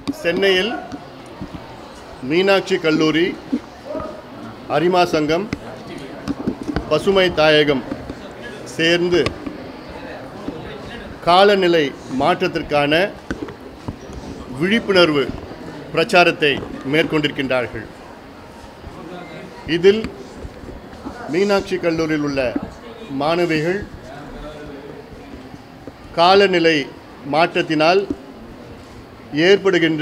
சென்னையில் மீனாட்சி கல்லூரி அரிமா சங்கம் பசுமை தாயகம் சேர்ந்து காலநிலை மாற்றத்திற்கான விழிப்புணர்வு பிரச்சாரத்தை மேற்கொண்டிருக்கின்றார்கள் இதில் மீனாட்சி கல்லூரியில் உள்ள மாணவிகள் காலநிலை மாற்றத்தினால் ஏற்படுகின்ற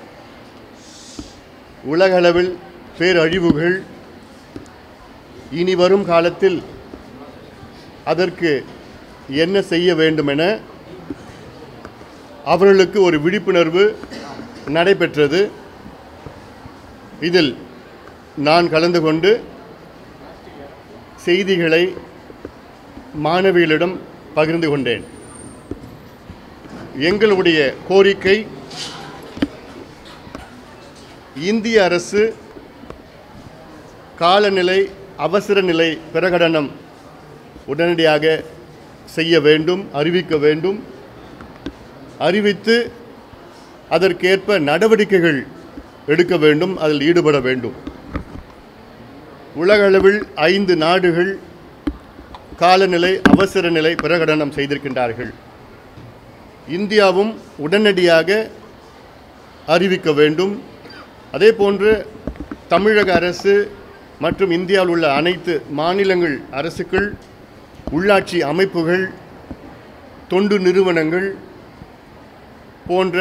உலகளவில் பேரழிவுகள் இனி வரும் காலத்தில் அதற்கு என்ன செய்ய வேண்டுமென அவர்களுக்கு ஒரு விழிப்புணர்வு நடைபெற்றது இதில் நான் கலந்து கொண்டு செய்திகளை மாணவிகளிடம் பகிர்ந்து கொண்டேன் எங்களுடைய கோரிக்கை இந்திய அரசு காலநிலை அவசர நிலை பிரகடனம் உடனடியாக செய்ய வேண்டும் அறிவிக்க வேண்டும் அறிவித்து அதற்கேற்ப நடவடிக்கைகள் எடுக்க வேண்டும் அதில் ஈடுபட வேண்டும் உலகளவில் ஐந்து நாடுகள் காலநிலை அவசர நிலை பிரகடனம் செய்திருக்கின்றார்கள் இந்தியாவும் உடனடியாக அறிவிக்க வேண்டும் அதே போன்று தமிழக அரசு மற்றும் இந்தியாவில் உள்ள அனைத்து மாநிலங்கள் அரசுகள் உள்ளாட்சி அமைப்புகள் தொண்டு நிறுவனங்கள் போன்ற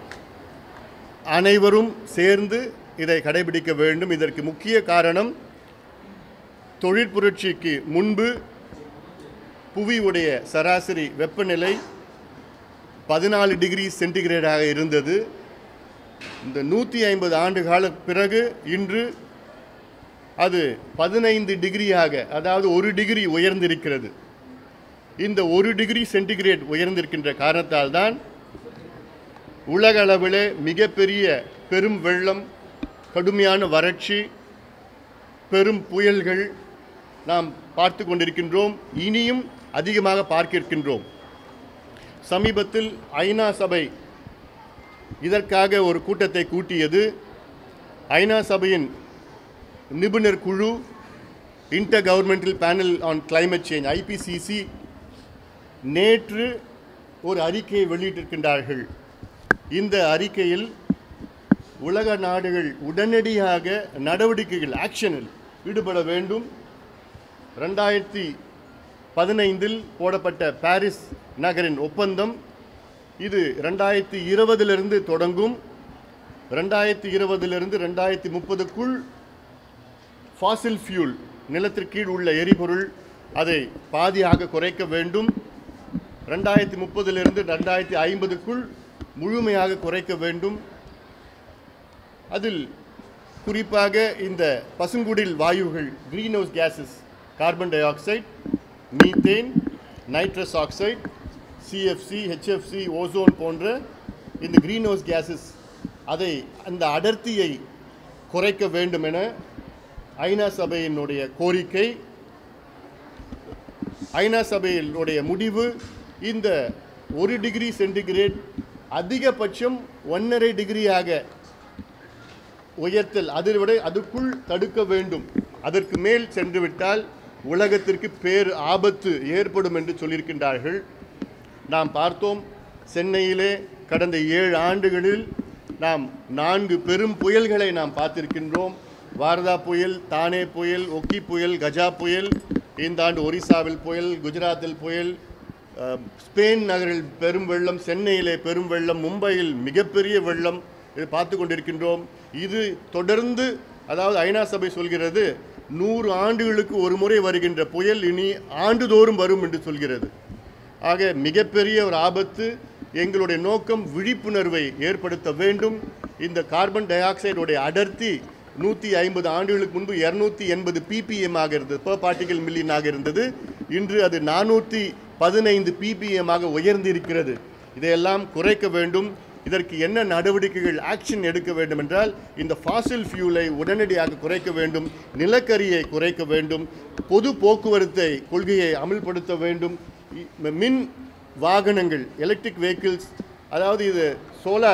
அனைவரும் சேர்ந்து இதை கடைபிடிக்க வேண்டும் இதற்கு முக்கிய காரணம் தொழிற்புரட்சிக்கு முன்பு புவியுடைய சராசரி வெப்பநிலை பதினாலு டிகிரி சென்டிகிரேடாக இருந்தது இந்த நூற்றி ஐம்பது ஆண்டு கால பிறகு இன்று அது பதினைந்து டிகிரியாக அதாவது ஒரு டிகிரி உயர்ந்திருக்கிறது இந்த ஒரு டிகிரி சென்டிகிரேட் உயர்ந்திருக்கின்ற காரணத்தால் தான் உலக அளவிலே மிகப்பெரிய பெரும் வெள்ளம் கடுமையான வறட்சி பெரும் புயல்கள் நாம் பார்த்து கொண்டிருக்கின்றோம் இனியும் அதிகமாக பார்க்க இருக்கின்றோம் சமீபத்தில் ஐநா சபை இதற்காக ஒரு கூட்டத்தை கூட்டியது ஐநா சபையின் நிபுணர் குழு intergovernmental panel on climate change IPCC நேற்று ஒரு அறிக்கையை வெளியிட்டிருக்கின்றார்கள் இந்த அறிக்கையில் உலக நாடுகள் உடனடியாக நடவடிக்கைகள் ஆக்ஷனில் ஈடுபட வேண்டும் ரெண்டாயிரத்தி பதினைந்தில் போடப்பட்ட பாரிஸ் நகரின் ஒப்பந்தம் இது ரெண்டாயிரத்தி இருபதிலிருந்து தொடங்கும் ரெண்டாயிரத்தி இருபதிலிருந்து ரெண்டாயிரத்தி முப்பதுக்குள் ஃபாசில் ஃபியூல் நிலத்திற்கீழ் உள்ள எரிபொருள் அதை பாதியாக குறைக்க வேண்டும் ரெண்டாயிரத்தி முப்பதிலிருந்து ரெண்டாயிரத்தி ஐம்பதுக்குள் முழுமையாக குறைக்க வேண்டும் அதில் குறிப்பாக இந்த பசுங்குடில் வாயுகள் greenhouse gases carbon dioxide methane nitrous oxide CFC HFC ozone போன்ற இந்த கிரீன் ஹவுஸ் கேஸஸ் அதை அந்த அடர்த்தியை குறைக்க வேண்டும் என ஐநா சபையினுடைய கோரிக்கை ஐநா சபையினுடைய முடிவு இந்த ஒரு டிகிரி சென்டிகிரேட் அதிகபட்சம் ஒன்றரை டிகிரியாக உயர்த்தல் அதை விட அதுக்குள் தடுக்க வேண்டும் அதற்கு மேல் சென்று விட்டால் உலகத்திற்கு பேர் ஆபத்து ஏற்படும் என்று சொல்லியிருக்கின்றார்கள் நாம் பார்த்தோம் சென்னையிலே கடந்த ஏழு ஆண்டுகளில் நாம் நான்கு பெரும் புயல்களை நாம் பார்த்திருக்கின்றோம் வாரதா புயல் தானே புயல் ஒக்கி புயல் கஜா புயல் இந்த ஆண்டு ஒரிசாவில் புயல் குஜராத்தில் புயல் அஹ், ஸ்பெயின் நகரில் பெரும் வெள்ளம் சென்னையிலே பெரும் வெள்ளம் மும்பையில் மிகப்பெரிய வெள்ளம் இது பார்த்து கொண்டிருக்கின்றோம் இது தொடர்ந்து அதாவது ஐநா சபை சொல்கிறது நூறு ஆண்டுகளுக்கு ஒரு முறை வருகின்ற புயல் இனி ஆண்டுதோறும் வரும் என்று சொல்கிறது ஆக மிகப்பெரிய ஒரு ஆபத்து எங்களுடைய நோக்கம் விழிப்புணர்வை ஏற்படுத்த வேண்டும் இந்த கார்பன் டை ஆக்சைடுடைய அடர்த்தி நூற்றி ஐம்பது ஆண்டுகளுக்கு முன்பு இரநூத்தி எண்பது பிபிஎம் ஆக இருந்தது per பார்ட்டிகல் மில்லியன் ஆக இருந்தது இன்று அது நானூற்றி பதினைந்து பிபிஎம் ஆக உயர்ந்திருக்கிறது இதையெல்லாம் குறைக்க வேண்டும் இதற்கு என்ன நடவடிக்கைகள் ஆக்ஷன் எடுக்க வேண்டும் என்றால் இந்த ஃபாசில் ஃபியூலை உடனடியாக குறைக்க வேண்டும் நிலக்கரியை குறைக்க வேண்டும் பொது போக்குவரத்தை கொள்கையை அமல்படுத்த வேண்டும் இ- மின் வாகனங்கள் எலக்ட்ரிக் வெஹிக்கிள்ஸ் அதாவது இது சோலார்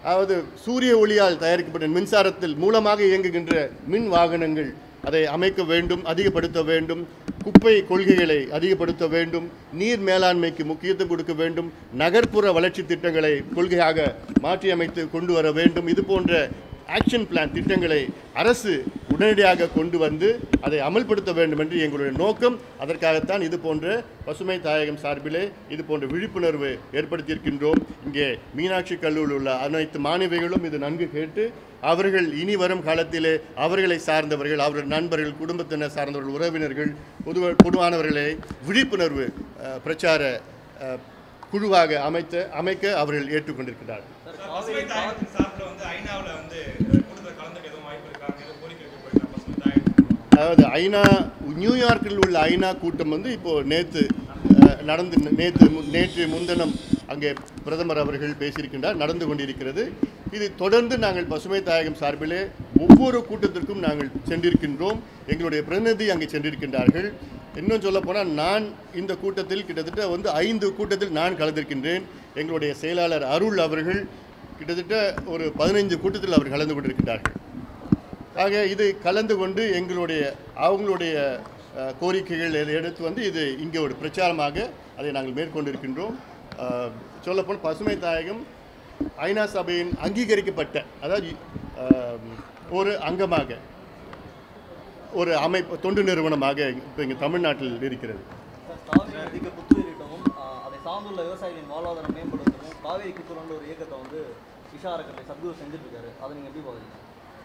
அதாவது சூரிய ஒளியால் தயாரிக்கப்பட்ட மின்சாரத்தில் மூலமாக இயங்குகின்ற மின் வாகனங்கள் அதை அமைக்க வேண்டும் அதிகப்படுத்த வேண்டும் குப்பை கொள்கைகளை அதிகப்படுத்த வேண்டும் நீர் மேலாண்மைக்கு முக்கியத்துவம் கொடுக்க வேண்டும் நகர்ப்புற வளர்ச்சி திட்டங்களை கொள்கையாக மாற்றியமைத்து கொண்டு வர வேண்டும் இது போன்ற ஆக்ஷன் பிளான் திட்டங்களை அரசு உடனடியாக கொண்டு வந்து அதை அமல்படுத்த வேண்டும் என்று எங்களுடைய நோக்கம் அதற்காகத்தான் இது போன்ற பசுமை தாயகம் சார்பிலே இது போன்ற விழிப்புணர்வு ஏற்படுத்தியிருக்கின்றோம் இங்கே மீனாட்சி கல்லூரியில் உள்ள அனைத்து மாணவிகளும் இது நன்கு கேட்டு அவர்கள் இனி வரும் காலத்திலே அவர்களை சார்ந்தவர்கள் அவர்கள் நண்பர்கள் குடும்பத்தினர் சார்ந்தவர்கள் உறவினர்கள் பொது பொதுவானவர்களை விழிப்புணர்வு அஹ், பிரச்சார அஹ், குழுவாக அமைத்த அமைக்க அவர்கள் ஏற்றுக்கொண்டிருக்கிறார்கள் பசுமை தாயகத்தின் சார்பில் வந்து ஐநாவில் வந்து கூட்டத்தில் கலந்துக்க எதுவும் வாய்ப்பு இருக்காங்க எதுவும் கோரிக்கை வைக்கப்பட்டிருக்கா பசுமை தாயகம் அதாவது ஐநா நியூயார்க்கில் உள்ள ஐநா கூட்டம் வந்து இப்போ நேற்று நடந்து நேற்று மு- நேற்று முன்தினம் அங்கே பிரதமர் அவர்கள் பேசியிருக்கின்றார் நடந்து கொண்டிருக்கிறது இது தொடர்ந்து நாங்கள் பசுமை தாயகம் சார்பிலே ஒவ்வொரு கூட்டத்திற்கும் நாங்கள் சென்றிருக்கின்றோம் எங்களுடைய பிரதிநிதி அங்கே சென்றிருக்கின்றார்கள் இன்னும் சொல்ல போனால் நான் இந்த கூட்டத்தில் கிட்டத்தட்ட வந்து ஐந்து கூட்டத்தில் நான் கலந்திருக்கின்றேன் எங்களுடைய செயலாளர் அருள் அவர்கள் கிட்டத்தட்ட ஒரு பதினைந்து கூட்டத்தில் அவர் கலந்து கொண்டிருக்கின்றார்கள் ஆக இது கலந்து கொண்டு எங்களுடைய அவங்களுடைய அஹ், கோரிக்கைகள் எ- எடுத்து வந்து இது இங்கே ஒரு பிரச்சாரமாக அதை நாங்கள் மேற்கொண்டிருக்கின்றோம் அஹ், சொல்லப்போனால் பசுமை தாயகம் ஐநா சபையின் அங்கீகரிக்கப்பட்ட அதாவது அஹ், ஒரு அங்கமாக ஒரு அமைப்பு தொண்டு நிறுவனமாக இப்போ இங்கே தமிழ்நாட்டில் இருக்கிறது காவிரி நதிக்கு புத்துயிரிட்டவும் ஆஹ், அதை சார்ந்துள்ள விவசாயிகளின் வாழ்வாதாரம் மேம்படுத்தவும் காவேரி குத்துறன்ற ஒரு இயக்கத்தை வந்து விஷா அறக்கட்டளை சத்குரு செஞ்சுட்டு இருக்காரு அதை நீங்க எப்படி பாக்குறீங்க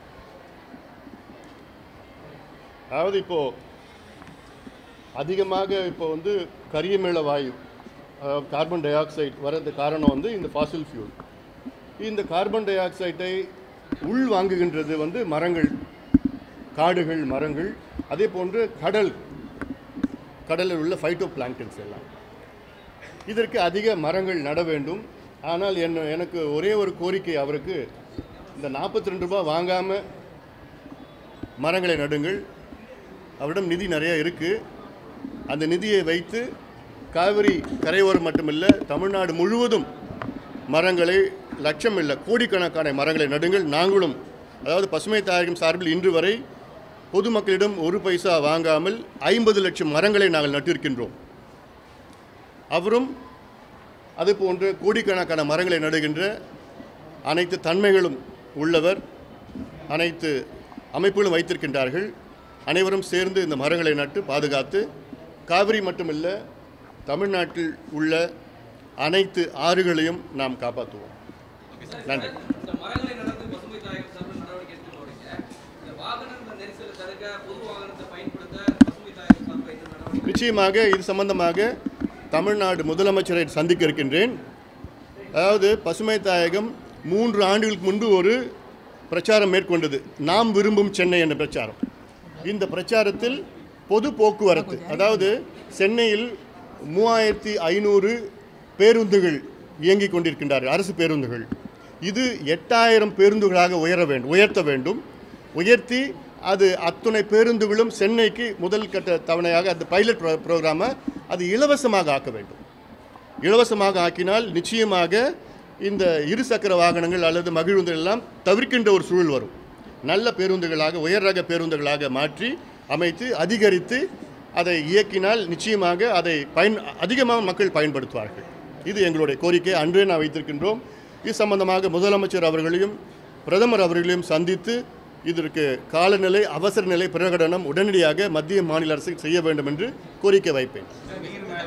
அதாவது இப்போ அதிகமாக இப்போ வந்து கரியமில வாயு அதாவது கார்பன் டை ஆக்சைடு வர்றது காரணம் வந்து இந்த ஃபாசில் ஃபியூல் இந்த கார்பன் டை ஆக்சைடை உள் வாங்குகின்றது வந்து மரங்கள் காடுகள் மரங்கள் அதே போன்று கடல் கடலில் உள்ள ஃபைட்டோ பிளாங்டன்ஸ் எல்லாம் இதற்கு அதிக மரங்கள் நட வேண்டும் ஆனால் என்ன எனக்கு ஒரே ஒரு கோரிக்கை அவருக்கு இந்த நாற்பத்தி ரெண்டு ரூபாய் வாங்காமல் மரங்களை நடுங்கள் அவரிடம் நிதி நிறைய இருக்குது அந்த நிதியை வைத்து காவிரி கரையோரம் மட்டுமில்ல தமிழ்நாடு முழுவதும் மரங்களை லட்சம் இல்லை கோடிக்கணக்கான மரங்களை நடுங்கள் நாங்களும் அதாவது பசுமை தாயகம் சார்பில் இன்று வரை பொதுமக்களிடம் ஒரு பைசா வாங்காமல் ஐம்பது லட்சம் மரங்களை நாங்கள் நட்டிருக்கின்றோம் அவரும் அது போன்ற கோடிக்கணக்கான மரங்களை நடுகின்ற அனைத்து தன்மைகளும் உள்ளவர் அனைத்து அமைப்புகளும் வைத்திருக்கின்றார்கள் அனைவரும் சேர்ந்து இந்த மரங்களை நட்டு பாதுகாத்து காவிரி மட்டுமல்ல தமிழ்நாட்டில் உள்ள அனைத்து ஆறுகளையும் நாம் காப்பாற்றுவோம் நன்றி இந்த மரங்களை நடந்து பசுமை தாயகம் சார்பில் நடவடிக்கை எடுத்துட்டு வரீங்க இந்த வாகன நெரிசலை தடுக்க பொது வாகனத்தை பயன்படுத்த பசுமை தாயகம் சார்பில் என்ன நடவடிக்கை நிச்சயமாக இது சம்பந்தமாக தமிழ்நாடு முதலமைச்சரை சந்திக்க இருக்கின்றேன் அதாவது பசுமை தாயகம் மூன்று ஆண்டுகளுக்கு முன்பு ஒரு பிரச்சாரம் மேற்கொண்டது நாம் விரும்பும் சென்னை என்ற பிரச்சாரம் இந்த பிரச்சாரத்தில் பொது போக்குவரத்து அதாவது சென்னையில் மூவாயிரத்தி ஐநூறு பேருந்துகள் இயங்கிக் கொண்டிருக்கின்றார்கள் அரசு பேருந்துகள் இது எட்டாயிரம் பேருந்துகளாக உயர வேண்டும் உயர்த்த வேண்டும் உயர்த்தி அது அத்துணை பேருந்துகளும் சென்னைக்கு முதல் கட்ட தவணையாக அந்த பைலட் ப்ரோ ப்ரோக்ராமை அது இலவசமாக ஆக்க வேண்டும் இலவசமாக ஆக்கினால் நிச்சயமாக இந்த இருசக்கர வாகனங்கள் அல்லது மகிழுந்துகள் எல்லாம் தவிர்க்கின்ற ஒரு சூழல் வரும் நல்ல பேருந்துகளாக உயர் ரக பேருந்துகளாக மாற்றி அமைத்து அதிகரித்து அதை இயக்கினால் நிச்சயமாக அதை பயன் அதிகமாக மக்கள் பயன்படுத்துவார்கள் இது எங்களுடைய கோரிக்கை அன்றே நான் வைத்திருக்கின்றோம் இது சம்பந்தமாக முதலமைச்சர் அவர்களையும் பிரதமர் அவர்களையும் சந்தித்து இதற்கு காலநிலை அவசர நிலை பிரகடனம் உடனடியாக மத்திய மாநில அரசு செய்ய வேண்டும் என்று கோரிக்கை வைப்பேன்